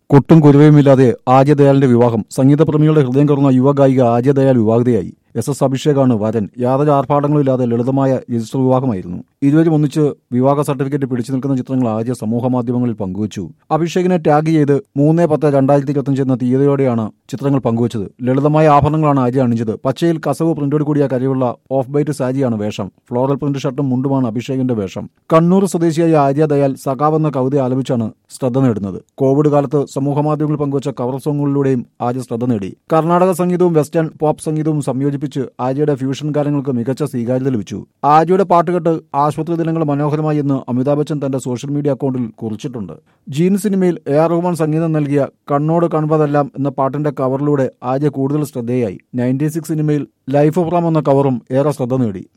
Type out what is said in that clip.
കൊട്ടും കുരുവയുമില്ലാതെ ആര്യ ദയാലിന്റെ വിവാഹം സംഗീതപ്രേമികളുടെ ഹൃദയം കറങ്ങുന്ന യുവ ഗായിക ആര്യ ദയാൽ വിവാഹിതയായി എസ് എസ് അഭിഷേകാണ് വരൻ യാതൊരു ആർഭാടങ്ങളില്ലാതെ ലളിതമായ രജിസ്റ്റർ വിവാഹമായിരുന്നു ഇരുവരും ഒന്നിച്ച് വിവാഹ സർട്ടിഫിക്കറ്റ് പിടിച്ചു നിൽക്കുന്ന ചിത്രങ്ങൾ ആര്യ സമൂഹ മാധ്യമങ്ങളിൽ പങ്കുവച്ചു അഭിഷേകിനെ ടാഗ് ചെയ്ത് മൂന്ന് പത്ത് രണ്ടായിരത്തി ഇരുപത്തിയഞ്ച് എന്ന തീയതിയോടെയാണ് ചിത്രങ്ങൾ പങ്കുവച്ചത് ലളിതമായ ആഭരണങ്ങളാണ് ആര്യ അണിഞ്ഞത് പച്ചയിൽ കസവ് പ്രിന്റോട് കൂടിയ കരിയുള്ള ഓഫ് ബൈറ്റ് സാരിയാണ് വേഷം ഫ്ലോറൽ പ്രിന്റ് ഷർട്ടും മുണ്ടുമാണ് അഭിഷേകിന്റെ വേഷം കണ്ണൂർ സ്വദേശിയായ ആര്യ ദയാൽ സഖാവ് എന്ന കവിത ആലപിച്ചാണ് ശ്രദ്ധ നേടുന്നത് കോവിഡ് കാലത്ത് സമൂഹമാധ്യമങ്ങളിൽ പങ്കുവച്ച കവർ സോങ്ങുകളിലൂടെയും ആര്യ ശ്രദ്ധ നേടി കർണാടക സംഗീതവും വെസ്റ്റേൺ പോപ്പ് സംഗീതവും സംയോജിപ്പിച്ച് ആര്യയുടെ ഫ്യൂഷൻ ഗാനങ്ങൾക്ക് മികച്ച സ്വീകാര്യത ലഭിച്ചു ആര്യയുടെ പാട്ടുകെട്ട് ആശുപത്രി ദിനങ്ങൾ മനോഹരമായി എന്ന് അമിതാഭ് ബച്ചൻ തന്റെ സോഷ്യൽ മീഡിയ അക്കൗണ്ടിൽ കുറിച്ചിട്ടുണ്ട് ജീൻ സിനിമയിൽ എ ആർ റഹ്മാൻ സംഗീതം നൽകിയ കണ്ണോട് കാണുന്നതെല്ലാം എന്ന പാട്ടിന്റെ കവറിലൂടെ ആര്യ കൂടുതൽ ശ്രദ്ധേയായി നയൻറ്റി സിക്സ് സിനിമയിൽ ലൈഫ് ഓഫ് റാം എന്ന കവറും ഏറെ ശ്രദ്ധ നേടി